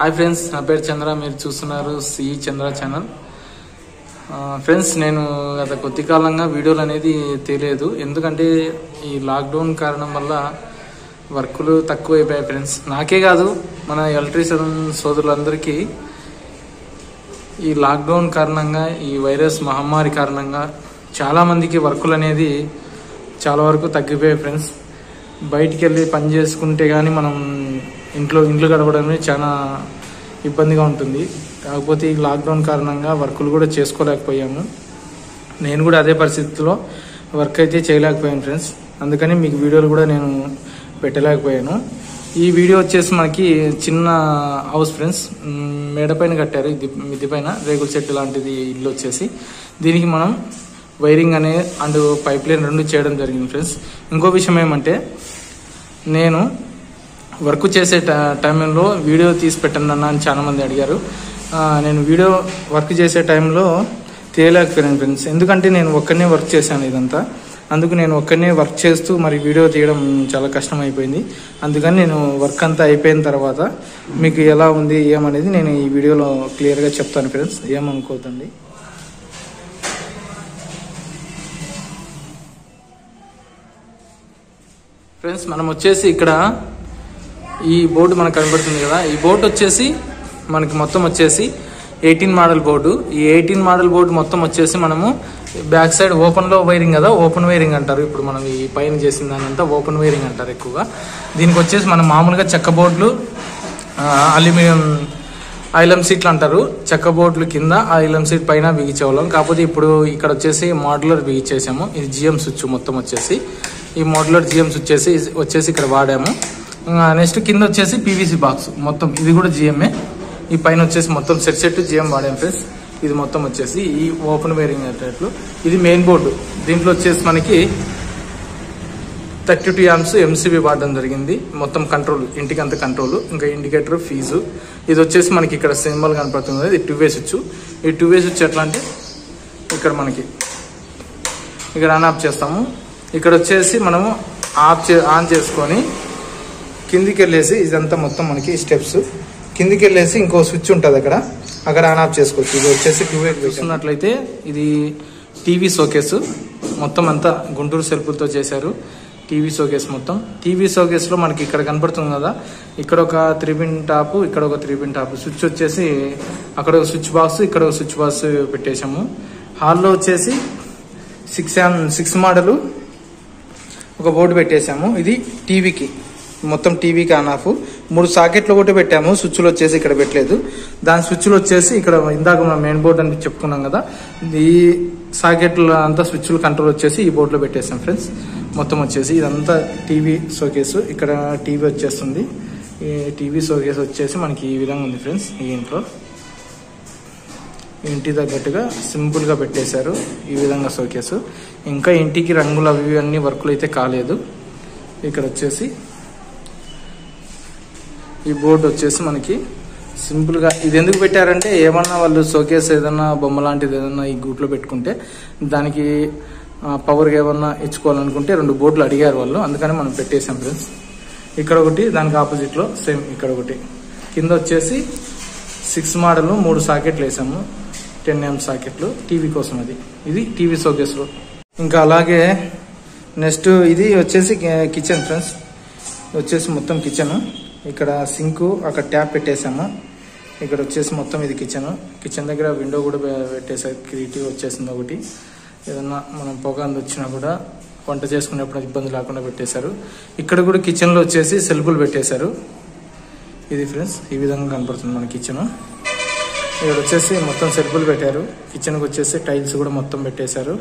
hi friends నా పేరు చంద్ర మీరు చూస్తున్నారు సి చంద్ర ఛానల్ ఆ, ఫ్రెండ్స్ నేను గత కొద్ది కాలంగా వీడియోలు అనేది తెలియదు ఎందుకంటే ఈ లాక్డౌన్ కారణం వల్ల వర్కులు తక్కువైపోయాయి ఫ్రెండ్స్ నాకే కాదు మన ఎలక్ట్రీషియన్ సోదరులందరికీ ఈ లాక్డౌన్ కారణంగా ఈ వైరస్ మహమ్మారి కారణంగా చాలా మందికి వర్కులు అనేది చాలా వరకు తగ్గిపోయాయి ఫ్రెండ్స్ బయటికి వెళ్ళి పని చేసుకుంటే కానీ మనం ఇంట్లో ఇంట్లో గడపడమే చాలా ఇబ్బందిగా ఉంటుంది కాకపోతే ఈ లాక్డౌన్ కారణంగా వర్కులు కూడా చేసుకోలేకపోయాము నేను కూడా అదే పరిస్థితిలో వర్క్ అయితే చేయలేకపోయాను ఫ్రెండ్స్ అందుకని మీకు వీడియోలు కూడా నేను పెట్టలేకపోయాను ఈ వీడియో వచ్చేసి మనకి చిన్న హౌస్ ఫ్రెండ్స్ మ్, మేడ పైన కట్టారు ఇది మిద్ది పైన రేగుల చెట్టు లాంటిది ఇల్లు వచ్చేసి దీనికి మనం వైరింగ్ అనే అండ్ పైప్ లైన్ రెండు చేయడం జరిగింది ఫ్రెండ్స్ ఇంకో విషయం ఏమంటే నేను వర్క్ చేసే ట- టైంలో వీడియో తీసి పెట్టండి అన్న అని చాలా మంది అడిగారు ఆ, నేను వీడియో వర్క్ చేసే టైంలో తీయలేకపోయాను ఫ్రెండ్స్ ఎందుకంటే నేను ఒక్కనే వర్క్ చేశాను ఇదంతా అందుకు నేను ఒక్కనే వర్క్ చేస్తూ మరి వీడియో తీయడం చాలా కష్టం అయిపోయింది అందుకని నేను వర్క్ అంతా అయిపోయిన తర్వాత మీకు ఎలా ఉంది ఏమనేది నేను ఈ వీడియోలో క్లియర్గా చెప్తాను ఫ్రెండ్స్ ఏమనుకోవద్దండి ఫ్రెండ్స్ మనం వచ్చేసి ఇక్కడ ఈ బోర్డు మనకు కనబడుతుంది కదా ఈ బోర్డు వచ్చేసి మనకి మొత్తం వచ్చేసి ఎయిటీన్ మోడల్ బోర్డు ఈ ఎయిటీన్ మోడల్ బోర్డు మొత్తం వచ్చేసి మనము బ్యాక్ సైడ్ ఓపెన్ లో వైరింగ్ కదా ఓపెన్ వైరింగ్ అంటారు ఇప్పుడు మనం ఈ పైన చేసిన దాని అంతా ఓపెన్ వైరింగ్ అంటారు ఎక్కువగా దీనికి వచ్చేసి మనం మామూలుగా చెక్క బోర్డులు ఆ, అల్యూమినియం ఐలం సీట్లు అంటారు చెక్క బోర్డులు కింద ఆ ఐలం సీట్ పైన బిగించేవాళ్ళం కాకపోతే ఇప్పుడు ఇక్కడ వచ్చేసి మోడ్యులర్ బిగించేసాము ఇది జిఎం స్విచ్ మొత్తం వచ్చేసి ఈ మోడ్యులర్ జిఎం స్విచ్ వచ్చేసి వచ్చేసి ఇక్కడ వాడాము నెక్స్ట్ కింద వచ్చేసి పీవీసీ బాక్స్ మొత్తం ఇది కూడా జిఎంఏ ఈ పైన వచ్చేసి మొత్తం సెట్ సెట్ జిఎం వాడాము ఫ్రెండ్స్ ఇది మొత్తం వచ్చేసి ఈ ఓపెన్ వేరింగ్ అయ్యేటట్లు ఇది మెయిన్ బోర్డు దీంట్లో వచ్చేసి మనకి థర్టీ టూ యామ్స్ ఎంసీబీ వాడడం జరిగింది మొత్తం కంట్రోల్ ఇంటికి అంత కంట్రోల్ ఇంకా ఇండికేటర్ ఫీజు ఇది వచ్చేసి మనకి ఇక్కడ సింబల్ కనపడుతుంది ఇది టూ వే స్విచ్ ఈ టూ వే స్విచ్ ఎట్లా అంటే ఇక్కడ మనకి ఇక్కడ ఆన్ ఆఫ్ చేస్తాము ఇక్కడ వచ్చేసి మనము ఆఫ్ చే ఆన్ చేసుకొని కిందికి వెళ్ళేసి ఇదంతా మొత్తం మనకి స్టెప్స్ కిందికి వెళ్ళేసి ఇంకో స్విచ్ ఉంటుంది అక్కడ అక్కడ ఆన్ ఆఫ్ చేసుకోవచ్చు ఇది వచ్చేసి టూ వే చూస్తున్నట్లయితే ఇది టీవీ షోకేస్ మొత్తం అంతా గుంటూరు సెల్పులతో చేశారు టీవీ షోకేస్ మొత్తం టీవీ షోకేస్లో మనకి ఇక్కడ కనపడుతుంది కదా ఇక్కడ ఒక త్రీ పిన్ టాప్ ఇక్కడ ఒక త్రీ పిన్ టాప్ స్విచ్ వచ్చేసి అక్కడ ఒక స్విచ్ బాక్స్ ఇక్కడ ఒక స్విచ్ బాక్స్ పెట్టేశాము హాల్లో వచ్చేసి సిక్స్ సిక్స్ మోడలు ఒక బోర్డు పెట్టేశాము ఇది టీవీకి మొత్తం టీవీకి ఆన్ ఆఫ్ మూడు సాకెట్లు ఒకటి పెట్టాము స్విచ్లు వచ్చేసి ఇక్కడ పెట్టలేదు దాని స్విచ్లు వచ్చేసి ఇక్కడ ఇందాక మనం మెయిన్ బోర్డు అని చెప్పుకున్నాం కదా ఈ సాకెట్ల అంతా స్విచ్లు కంట్రోల్ వచ్చేసి ఈ బోర్డులో పెట్టేసాం ఫ్రెండ్స్ మొత్తం వచ్చేసి ఇదంతా టీవీ షోకేసు ఇక్కడ టీవీ వచ్చేస్తుంది ఈ టీవీ షోకేస్ వచ్చేసి మనకి ఈ విధంగా ఉంది ఫ్రెండ్స్ ఈ ఇంట్లో ఇంటి తగ్గట్టుగా సింపుల్గా పెట్టేశారు ఈ విధంగా షోకేసు ఇంకా ఇంటికి రంగులు అవి ఇవి అన్ని వర్కులు అయితే కాలేదు ఇక్కడ వచ్చేసి ఈ బోర్డు వచ్చేసి మనకి సింపుల్గా ఇది ఎందుకు పెట్టారంటే ఏమన్నా వాళ్ళు షోకేస్ ఏదన్నా బొమ్మ లాంటిది ఏదన్నా ఈ గూట్లో పెట్టుకుంటే దానికి పవర్ ఏమన్నా ఇచ్చుకోవాలనుకుంటే రెండు బోర్డులు అడిగారు వాళ్ళు అందుకని మనం పెట్టేసాం ఫ్రెండ్స్ ఇక్కడ ఒకటి దానికి ఆపోజిట్లో సేమ్ ఇక్కడ ఒకటి కింద వచ్చేసి సిక్స్ మోడల్ మూడు సాకెట్లు వేసాము టెన్ ఎం సాకెట్లు టీవీ కోసం అది ఇది టీవీ షోకేస్లో ఇంకా అలాగే నెక్స్ట్ ఇది వచ్చేసి కిచెన్ ఫ్రెండ్స్ వచ్చేసి మొత్తం కిచెన్ ఇక్కడ సింక్ అక్కడ ట్యాప్ పెట్టేసాము ఇక్కడ వచ్చేసి మొత్తం ఇది కిచెన్ కిచెన్ దగ్గర విండో కూడా పె- పెట్టేసారు క్రియేటివ్ వచ్చేసింది ఒకటి ఏదన్నా మనం పొగ అందు వచ్చినా కూడా వంట చేసుకునేప్పుడు ఇబ్బంది లేకుండా పెట్టేశారు ఇక్కడ కూడా కిచెన్లో వచ్చేసి సెల్ఫులు పెట్టేశారు ఇది ఫ్రెండ్స్ ఈ విధంగా కనపడుతుంది మన కిచెన్ ఇక్కడ వచ్చేసి మొత్తం సెల్ఫులు పెట్టారు కిచెన్కి వచ్చేసి టైల్స్ కూడా మొత్తం పెట్టేశారు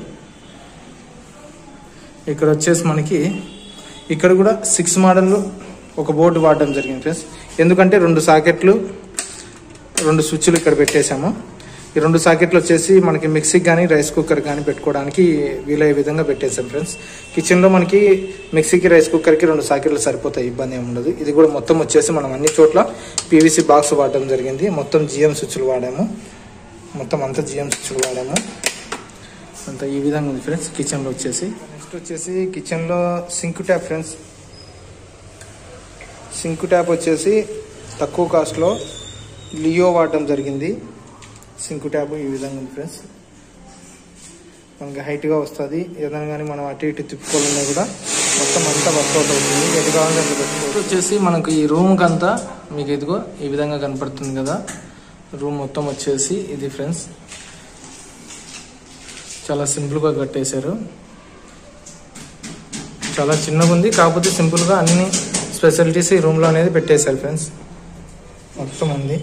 ఇక్కడ వచ్చేసి మనకి ఇక్కడ కూడా సిక్స్ మోడల్ ఒక బోర్డు వాడడం జరిగింది ఫ్రెండ్స్ ఎందుకంటే రెండు సాకెట్లు రెండు స్విచ్లు ఇక్కడ పెట్టేశాము ఈ రెండు సాకెట్లు వచ్చేసి మనకి మిక్సీకి కానీ రైస్ కుక్కర్ కానీ పెట్టుకోవడానికి వీలయ్యే విధంగా పెట్టేశాం ఫ్రెండ్స్ కిచెన్లో మనకి మిక్సీకి రైస్ కుక్కర్కి రెండు సాకెట్లు సరిపోతాయి ఇబ్బంది ఏమి ఉండదు ఇది కూడా మొత్తం వచ్చేసి మనం అన్ని చోట్ల పీవీసీ బాక్స్ వాడడం జరిగింది మొత్తం జిఎం స్విచ్లు వాడాము మొత్తం అంతా జిఎం స్విచ్లు వాడాము అంత ఈ విధంగా ఉంది ఫ్రెండ్స్ కిచెన్లో వచ్చేసి నెక్స్ట్ వచ్చేసి కిచెన్లో sink tap friends sink tap వచ్చేసి తక్కువ కాస్ట్లో లియో వాడడం జరిగింది సింకు ట్యాబ్ ఈ విధంగా ఉంది ఫ్రెండ్స్ మనకి హైట్గా వస్తుంది ఏదైనా కానీ మనం అటు ఇటు తిప్పుకోవాలన్నా కూడా మొత్తం అంతా వర్కౌట్ అవుతుంది ఎటు కావాలంటే అట్లా పెట్టుకోవచ్చు ఇప్పుడు వచ్చేసి మనకు ఈ రూమ్కి అంతా మీకు ఇదిగో ఈ విధంగా కనపడుతుంది కదా రూమ్ మొత్తం వచ్చేసి ఇది ఫ్రెండ్స్ చాలా సింపుల్గా కట్టేశారు చాలా చిన్నగా ఉంది కాకపోతే సింపుల్గా అన్ని స్పెషాలిటీస్ ఈ రూమ్లో అనేది పెట్టేశారు ఫ్రెండ్స్ మొత్తం ఉంది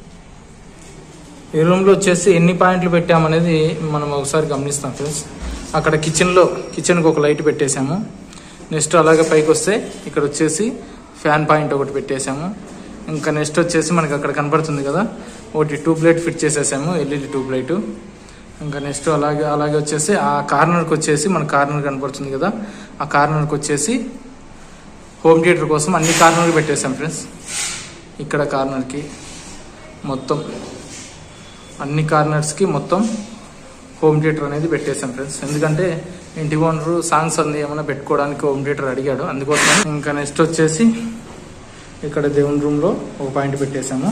ఈ రూమ్లో వచ్చేసి ఎన్ని పాయింట్లు పెట్టామనేది మనం ఒకసారి గమనిస్తాం ఫ్రెండ్స్ అక్కడ కిచెన్లో కిచెన్కి ఒక లైట్ పెట్టేశాము నెక్స్ట్ అలాగే పైకి వస్తే ఇక్కడ వచ్చేసి ఫ్యాన్ పాయింట్ ఒకటి పెట్టేశాము ఇంకా నెక్స్ట్ వచ్చేసి మనకి అక్కడ కనపడుతుంది కదా ఒకటి ట్యూబ్ లైట్ ఫిట్ చేసేసాము ఎల్ఈడి ట్యూబ్ లైట్ ఇంకా నెక్స్ట్ అలాగే అలాగే వచ్చేసి ఆ కార్నర్కి వచ్చేసి మన కార్నర్ కనపడుతుంది కదా ఆ కార్నర్కి వచ్చేసి హోమ్ థియేటర్ కోసం అన్ని కార్నర్లు పెట్టేశాం ఫ్రెండ్స్ ఇక్కడ కార్నర్కి మొత్తం అన్ని కార్నర్స్కి మొత్తం హోమ్ థియేటర్ అనేది పెట్టేశాం ఫ్రెండ్స్ ఎందుకంటే ఇంటి ఓనరు సాంగ్స్ అంది ఏమైనా పెట్టుకోవడానికి హోమ్ థియేటర్ అడిగాడు అందుకోసం ఇంకా నెక్స్ట్ వచ్చేసి ఇక్కడ దేవుని రూమ్లో ఒక పాయింట్ పెట్టేశాము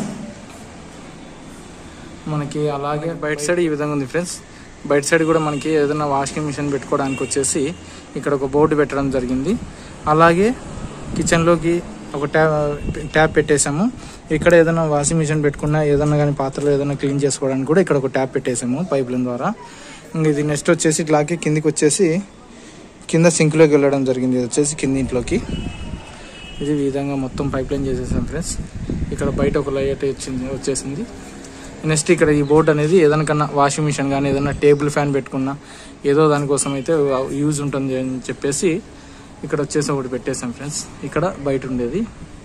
మనకి అలాగే బయట సైడ్ ఈ విధంగా ఉంది ఫ్రెండ్స్ బయట సైడ్ కూడా మనకి ఏదైనా వాషింగ్ మిషన్ పెట్టుకోవడానికి వచ్చేసి ఇక్కడ ఒక బోర్డు పెట్టడం జరిగింది అలాగే కిచెన్లోకి ఒక ట్యాప్ ట్యాప్ పెట్టేశాము ఇక్కడ ఏదైనా వాషింగ్ మిషన్ పెట్టుకున్నా ఏదైనా కానీ పాత్రలు ఏదైనా క్లీన్ చేసుకోవడానికి కూడా ఇక్కడ ఒక ట్యాప్ పెట్టేశాము పైప్ లైన్ ద్వారా ఇంక ఇది నెక్స్ట్ వచ్చేసి ఇట్లాగే కిందికి వచ్చేసి కింద సింక్లోకి వెళ్ళడం జరిగింది ఇది వచ్చేసి కింది ఇంట్లోకి ఇది ఈ విధంగా మొత్తం పైప్ లైన్ చేసేసాం ఫ్రెండ్స్ ఇక్కడ బయట ఒక లైట్ వచ్చింది వచ్చేసింది నెక్స్ట్ ఇక్కడ ఈ బోర్డు అనేది ఏదైనా కన్నా వాషింగ్ మిషన్ కానీ ఏదైనా టేబుల్ ఫ్యాన్ పెట్టుకున్నా ఏదో దానికోసం అయితే యూజ్ ఉంటుంది అని చెప్పేసి ఇక్కడ వచ్చేసి ఒకటి పెట్టేసాం ఫ్రెండ్స్ ఇక్కడ బయట ఉండేది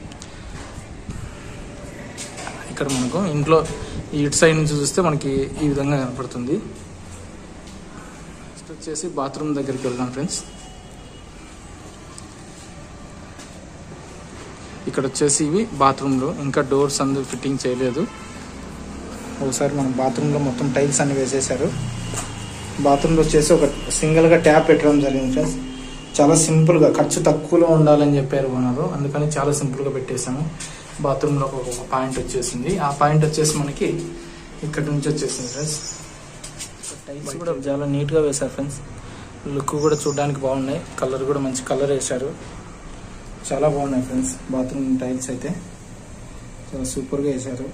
ఇక్కడ మనకు ఇంట్లో ఈ ఇటు సైడ్ నుంచి చూస్తే మనకి ఈ విధంగా కనపడుతుంది నెక్స్ట్ వచ్చేసి బాత్రూమ్ దగ్గరికి వెళ్దాం ఫ్రెండ్స్ ఇక్కడ వచ్చేసి ఇవి బాత్రూమ్లు ఇంకా డోర్స్ అందు ఫిట్టింగ్ చేయలేదు ఒకసారి మనం బాత్రూంలో మొత్తం టైల్స్ అన్ని వేసేసారు బాత్రూంలో వచ్చేసి ఒక సింగిల్గా ట్యాప్ పెట్టడం జరిగింది ఫ్రెండ్స్ చాలా సింపుల్గా ఖర్చు తక్కువలో ఉండాలని చెప్పారు ఓనరు అందుకని చాలా సింపుల్గా పెట్టేశాము బాత్రూంలో ఒక ఒక పాయింట్ వచ్చేసింది ఆ పాయింట్ వచ్చేసి మనకి ఇక్కడ నుంచి వచ్చేసింది ఫ్రెండ్స్ టైల్స్ కూడా చాలా నీట్గా వేశారు ఫ్రెండ్స్ లుక్ కూడా చూడడానికి బాగున్నాయి కలర్ కూడా మంచి కలర్ వేశారు చాలా బాగున్నాయి ఫ్రెండ్స్ బాత్రూమ్ టైల్స్ అయితే చాలా సూపర్గా వేశారు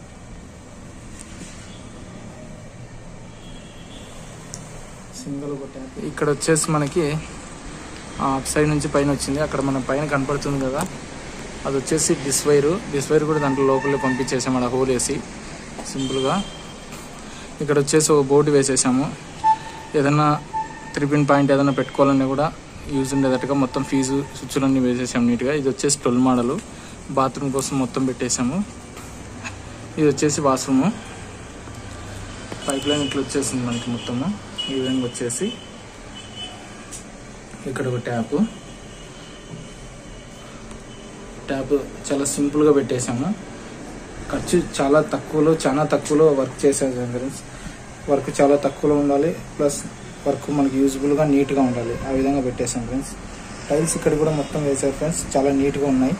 సింగిల్ ఒక ట్యాప్ ఇక్కడ వచ్చేసి మనకి అప్ సైడ్ నుంచి పైన వచ్చింది అక్కడ మన పైన కనపడుతుంది కదా అది వచ్చేసి డిస్వైర్ డిస్వైర్ కూడా దాంట్లో లోపలే పంపించేసాము అక్కడ హోల్ వేసి సింపుల్గా ఇక్కడ వచ్చేసి ఒక బోర్డు వేసేసాము ఏదైనా త్రీ పిన్ పాయింట్ ఏదైనా పెట్టుకోవాలన్నా కూడా యూజ్ ఉండేటట్టుగా మొత్తం ఫీజు స్విచ్లన్నీ వేసేసాము నీట్గా ఇది వచ్చేసి ట్వెల్వ్ మోడల్ బాత్రూమ్ కోసం మొత్తం పెట్టేసాము ఇది వచ్చేసి వాష్రూము పైప్ లైన్ ఇట్లా వచ్చేసింది మనకి మొత్తము ఈ విధంగా వచ్చేసి ఇక్కడ ఒక ట్యాప్ ట్యాప్ చాలా సింపుల్గా పెట్టేసాము ఖర్చు చాలా తక్కువలో చాలా తక్కువలో వర్క్ చేసేసాం ఫ్రెండ్స్ వర్క్ చాలా తక్కువలో ఉండాలి ప్లస్ వర్క్ మనకి యూజ్ఫుల్గా నీట్గా ఉండాలి ఆ విధంగా పెట్టేసాం ఫ్రెండ్స్ టైల్స్ ఇక్కడ కూడా మొత్తం వేసారు ఫ్రెండ్స్ చాలా నీట్గా ఉన్నాయి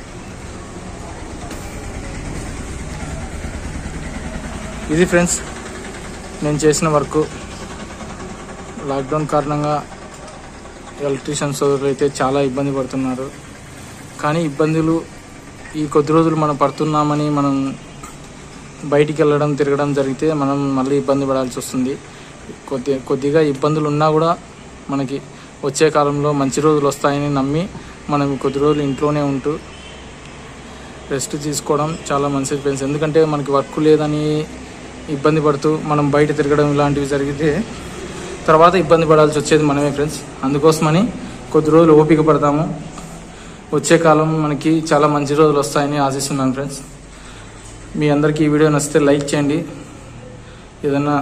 ఇది ఫ్రెండ్స్ నేను చేసిన వర్క్ లాక్డౌన్ కారణంగా ఎలక్ట్రీషియన్ సోదరులు అయితే చాలా ఇబ్బంది పడుతున్నారు కానీ ఇబ్బందులు ఈ కొద్ది రోజులు మనం పడుతున్నామని మనం బయటికి వెళ్ళడం తిరగడం జరిగితే మనం మళ్ళీ ఇబ్బంది పడాల్సి వస్తుంది కొద్ది కొద్దిగా ఇబ్బందులు ఉన్నా కూడా మనకి వచ్చే కాలంలో మంచి రోజులు వస్తాయని నమ్మి మనం కొద్ది రోజులు ఇంట్లోనే ఉంటూ రెస్ట్ తీసుకోవడం చాలా మంచిది ఫ్రెండ్స్ ఎందుకంటే మనకి వర్క్ లేదని ఇబ్బంది పడుతూ మనం బయట తిరగడం ఇలాంటివి జరిగితే తర్వాత ఇబ్బంది పడాల్సి వచ్చేది మనమే ఫ్రెండ్స్ అందుకోసమని కొద్ది రోజులు ఓపిక పడతాము వచ్చే కాలం మనకి చాలా మంచి రోజులు వస్తాయని ఆశిస్తున్నాను ఫ్రెండ్స్ మీ అందరికీ ఈ వీడియో నచ్చితే లైక్ చేయండి ఏదైనా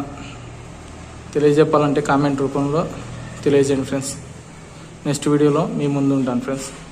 తెలియజెప్పాలంటే కామెంట్ రూపంలో తెలియజేయండి ఫ్రెండ్స్ నెక్స్ట్ వీడియోలో మీ ముందు ఉంటాను ఫ్రెండ్స్